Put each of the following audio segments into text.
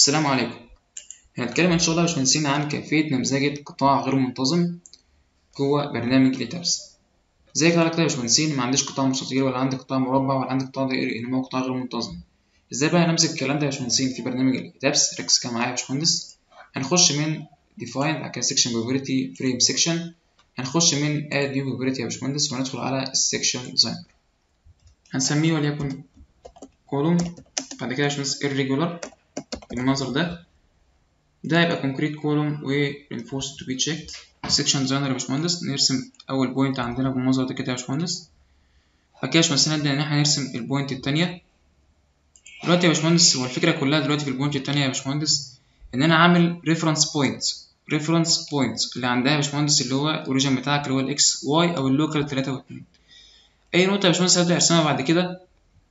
السلام عليكم هنتكلم إن شاء الله يا باشمهندسين عن كيفية نمذجة قطاع غير منتظم جوه برنامج لتابس زي كده كده يا باشمهندسين ما عنديش قطاع مستطيل ولا عندي قطاع مربع ولا عندي قطاع دائري إنما هو قطاع غير منتظم ازاي بقى نمسك الكلام ده يا باشمهندسين في برنامج لتابس ركز كده معايا يا باشمهندس هنخش من define بعد كده section property frame section هنخش من add new property يا باشمهندس وندخل على السكشن designer هنسميه وليكن column بعد كده يا باشمهندس irregular بالمنظر ده ده يبقى concrete column و reinforced to be checked section designer يا باشمهندس نرسم أول بوينت عندنا بالمنظر ده كده يا باشمهندس بعد كده يا باشمهندس نبدأ إن احنا نرسم البوينت التانية دلوقتي يا باشمهندس هو الفكرة كلها دلوقتي في البوينت التانية يا باشمهندس إن أنا عامل reference point reference point اللي عندها يا باشمهندس اللي هو الأوريجين بتاعك اللي هو الإكس واي أو اللوكال تلاتة واتنين أي نقطة يا باشمهندس هبدأ أرسمها بعد كده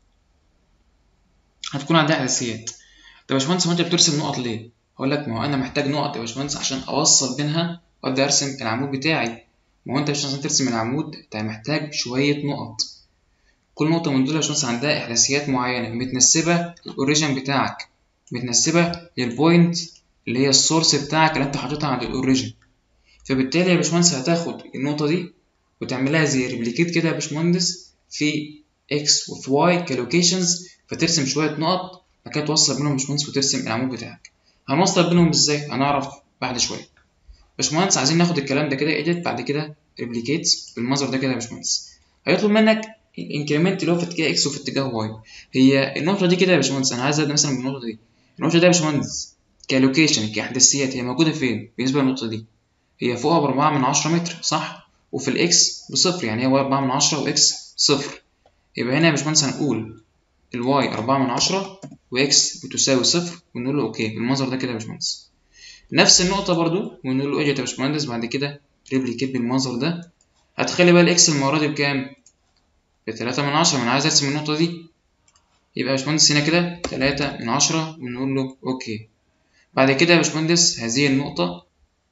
هتكون عندها إحداثيات طب يا باشمهندس هو أنت بترسم نقط ليه؟ هقول لك ما هو أنا محتاج نقط يا باشمهندس عشان أوصل بينها وأبدأ أرسم العمود بتاعي ما هو أنت مش عشان ترسم العمود أنت محتاج شوية نقط كل نقطة من دول يا باشمهندس عندها إحداثيات معينة متنسبة للأوريجين بتاعك متنسبة للبوينت اللي هي السورس بتاعك اللي أنت حاططها عند الأوريجين فبالتالي يا باشمهندس هتاخد النقطة دي وتعملها زي ريبليكيت كده يا باشمهندس في إكس وفي واي كلوكيشنز فترسم شوية نقط بعد كده توصل بينهم يا باشمهندس وترسم العمود بتاعك هنوصل بينهم ازاي هنعرف بعد شوية باشمهندس عايزين ناخد الكلام ده كده إيديت بعد كده ريبليكيت بالمنظر ده كده يا باشمهندس هيطلب منك الانكريمنت اللي هو في اتجاه اكس وفي اتجاه واي هي النقطه دي كده يا باشمهندس انا عايز ابدا مثلا بالنقطه دي النقطه دي يا باشمهندس كلوكيشن كاحداثيات هي موجوده فين بالنسبه للنقطه دي هي فوقها بأربعة من عشرة متر صح وفي الاكس بصفر يعني هي واي أربعة من عشرة واكس صفر يبقى هنا يا باشمهندس هنقول الواي أربعة من عشرة واكس بتساوي صفر ونقول له اوكي بالمنظر ده كده يا باشمهندس نفس النقطه برضو ونقول له اجت يا باشمهندس بعد كده ريبليكيت بالمنظر ده هتخلي بقى الاكس المره دي بكام بتلاتة من عشرة ما أنا عايز أرسم النقطة دي يبقى يا باشمهندس هنا كده تلاتة من عشرة ونقول له أوكي بعد كده يا باشمهندس هذه النقطة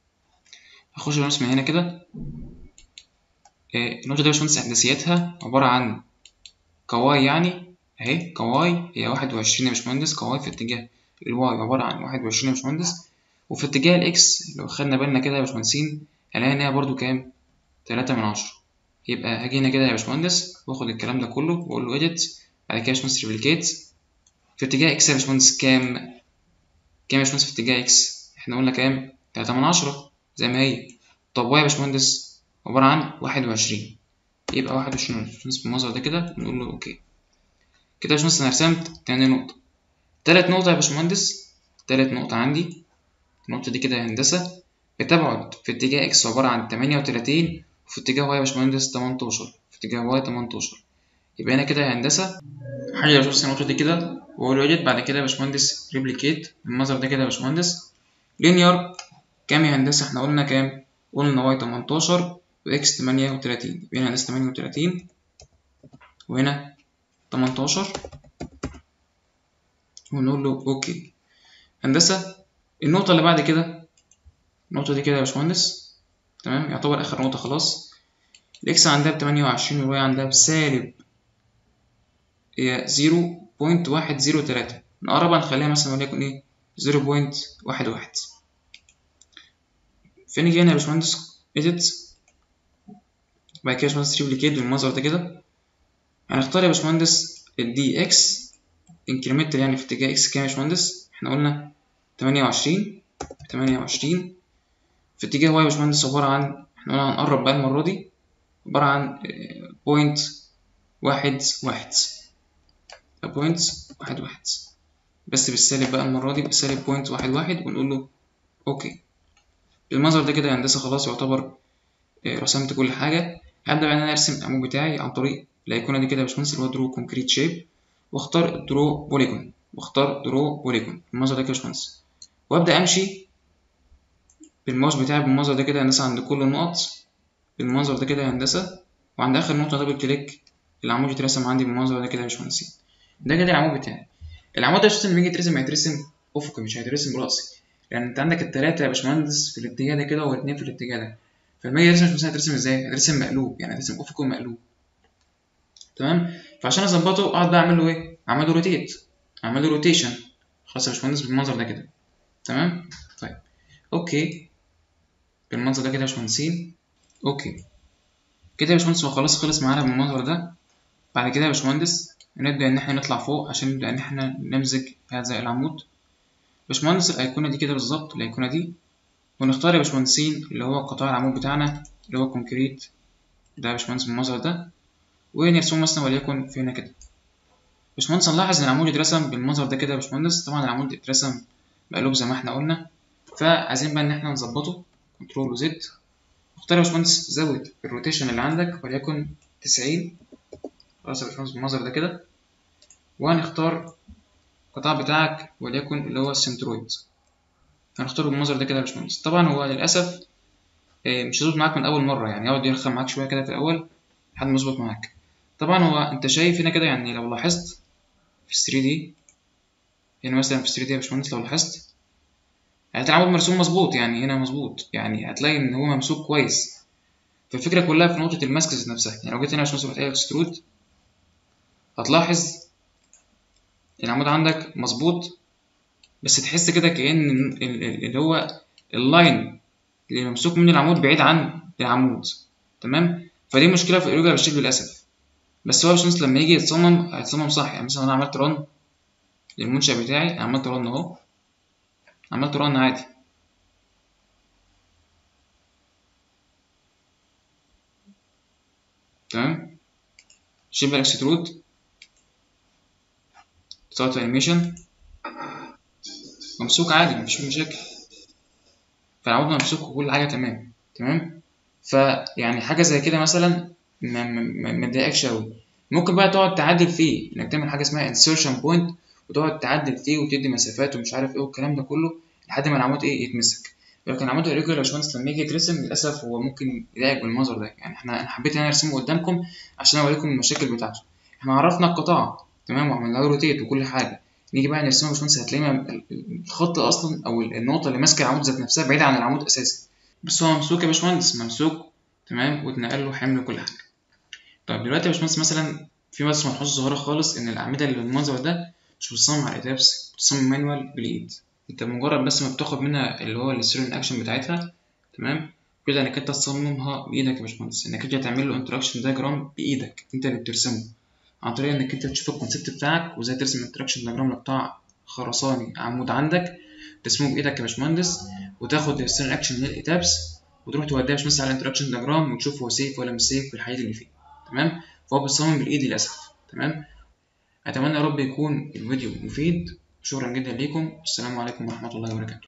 هخش بنفس من هنا كده النقطة دي يا باشمهندس إحداثياتها عبارة عن كواي يعني أهي كواي هي واحد وعشرين يا باشمهندس كواي في اتجاه الواي عبارة عن واحد وعشرين يا باشمهندس وفي اتجاه الإكس لو خدنا بالنا كده يا باشمهندسين هنلاقي إن هي برضو كام تلاتة من عشرة يبقى هاجي هنا كده يا باشمهندس واخد الكلام ده كله واقول له edit بعد كده يا باشمهندس ريبليكيت في اتجاه اكس يا باشمهندس كام كام يا باشمهندس في اتجاه اكس احنا قلنا كام تلاتة من عشرة زي ما هي طب واي يا باشمهندس عبارة عن واحد وعشرين يبقى واحد وعشرين يا باشمهندس بالمنظر ده كده نقول له اوكي كده يا باشمهندس انا رسمت تاني نقطة تالت نقطة يا باشمهندس تالت نقطة عندي النقطة دي كده يا هندسة بتبعد في اتجاه اكس عبارة عن تمانية وتلاتين وفي اتجاه واي يا باشمهندس تمنتاشر في اتجاه واي تمنتاشر يبقى هنا كده يا هندسة حاجة يا باشمهندس النقطة دي كده وأقول له edit بعد كده يا باشمهندس ريبليكيت بالمنظر ده كده يا باشمهندس لينير كام يا هندسة احنا قلنا كام؟ قلنا واي تمنتاشر وإكس تمانية وتلاتين يبقى هنا هندسة تمانية وتلاتين وهنا تمنتاشر ونقول له أوكي هندسة النقطة اللي بعد كده النقطة دي كده يا باشمهندس تمام يعتبر آخر نقطة خلاص الإكس عندها بتمانية وعشرين والواي عندها بسالب هي زيرو بوينت واحد زيرو تلاتة نقربها نخليها مثلا وليكن إيه زيرو بوينت واحد واحد فنيجي هنا يا باشمهندس إيديت بعد كده يا باشمهندس ريبليكيت بالمنظر ده كده هنختار يا باشمهندس الدي إكس انكريمنتال يعني في اتجاه إكس كام يا باشمهندس إحنا قلنا تمانية وعشرين تمانية وعشرين في اتجاه واي يا باشمهندس عبارة عن احنا قلنا هنقرب بقى المرة دي عبارة عن بوينت واحد واحد بوينت واحد واحد بس بالسالب بقى المرة دي بالسالب بوينت واحد واحد ونقول له أوكي بالمنظر ده كده يا هندسة خلاص يعتبر رسمت كل حاجة هبدأ بقى إن أنا أرسم العمود بتاعي عن طريق الأيقونة دي كده يا باشمهندس اللي هو درو كونكريت شيب وأختار درو بوليجون وأختار درو بوليجون بالمنظر ده كده يا باشمهندس وأبدأ أمشي بالماوس بتاعي بالمنظر ده كده يا هندسة عند كل النقط بالمنظر ده كده يا هندسة وعند آخر نقطة دبل كليك العمود يترسم عندي بالمنظر ده كده يا باشمهندسين ده كده العمود بتاعي العمود ده لما يجي يترسم هيترسم أفقي مش هيترسم رأسي لأن يعني أنت عندك التلاتة يا باشمهندس في الاتجاه ده كده والاتنين في الاتجاه ده فلما يجي يرسم مثلا هيترسم ازاي؟ هيترسم مقلوب يعني هيترسم أفقي ومقلوب تمام فعشان أظبطه أقعد بقى أعمل له إيه؟ أعمل له روتيت أعمل له روتيشن خلاص يا باشمهندس بالمنظر ده كده تمام طيب اوكي بالمنظر ده كده يا باشمهندسين اوكي كده يا باشمهندس هو خلاص خلص معانا بالمنظر ده بعد كده يا باشمهندس نبدأ إن احنا نطلع فوق عشان نبدأ إن احنا نمزج هذا العمود باشمهندس الأيقونة دي كده بالظبط الأيقونة دي ونختار يا باشمهندسين اللي هو قطاع العمود بتاعنا اللي هو كونكريت ده يا باشمهندس بالمنظر ده ونرسمه مثلا وليكن في هنا كده باشمهندس نلاحظ إن العمود اترسم بالمنظر ده كده يا باشمهندس طبعا العمود اترسم مقلوب زي ما احنا قلنا فعايزين بقى إن احنا نظبطه كنترول وزد اختار يا باشمهندس زود الروتيشن اللي عندك وليكن تسعين خلاص يا باشمهندس بالمنظر ده كده وهنختار القطاع بتاعك وليكن اللي هو السنترويد هنختاره بالمنظر ده كده يا باشمهندس طبعا هو للأسف مش هيظبط معاك من أول مرة يعني يقعد يرخم معاك شوية كده في الأول لحد ما يظبط معاك طبعا هو أنت شايف هنا كده يعني لو لاحظت في 3 دي هنا مثلا في 3 دي يا باشمهندس لو لاحظت هتلاقي العمود مرسوم مظبوط يعني هنا مظبوط يعني هتلاقي إن هو ممسوك كويس فالفكرة كلها في نقطة المسك ذات نفسها يعني لو جيت هنا يا باشمهندس ورحت قايل اكسترود هتلاحظ العمود عندك مظبوط بس تحس كده كأن اللي هو اللاين اللي ممسوك من العمود بعيد عن العمود تمام فدي مشكلة في الإيروجر بالشيب للأسف بس هو باشمهندس لما يجي يتصمم هيتصمم صح يعني مثلا أنا عملت رن للمنشأ بتاعي عملت رن أهو عملت رن عادي تمام شيب الاكسترود ستارت انيميشن ممسوك عادي مفيش مشاكل فالعمود ممسوك وكل حاجه تمام تمام فيعني حاجه زي كده مثلا ما ما تضايقكش قوي ممكن بقى تقعد تعدل فيه انك تعمل حاجه اسمها insertion point وتقعد تعدل فيه وتدي مسافات ومش عارف ايه والكلام ده كله لحد ما العمود ايه يتمسك لكن العمود الريجولار يا باشمهندس لما يجي يترسم للاسف هو ممكن يضايقك بالمنظر ده يعني احنا انا حبيت ان انا ارسمه قدامكم عشان اوريكم المشاكل بتاعته احنا عرفنا القطاع تمام وعملنا له روتيت وكل حاجه نيجي بقى نرسمه يا باشمهندس هتلاقي الخط اصلا او النقطه اللي ماسكه العمود ذات نفسها بعيده عن العمود اساسا بس هو ممسوك يا باشمهندس ممسوك تمام واتنقل له حمل وكل حاجه طيب دلوقتي يا باشمهندس مثلا في بس ملحوظه صغيره خالص ان الاعمده اللي بالمنظر ده مش بتصمم على الايتابس بتصمم مانوال بالايد انت مجرد بس ما بتاخد منها اللي هو السيرن اكشن بتاعتها تمام كده انك انت تصممها بايدك يا باشمهندس انك انت تعمل له انتراكشن دايجرام بايدك انت اللي بترسمه عن طريق انك انت تشوف الكونسيبت بتاعك وازاي ترسم انتراكشن دايجرام لقطاع خرساني عمود عندك ترسمه بايدك يا باشمهندس وتاخد السيرن اكشن من الايتابس وتروح توديها يا باشمهندس على الانتراكشن دايجرام وتشوف هو سيف ولا مش سيف في الحاجات اللي فيه تمام فهو بيتصمم بالايد للاسف تمام اتمنى يا رب يكون الفيديو مفيد شكرا جدا ليكم السلام عليكم ورحمه الله وبركاته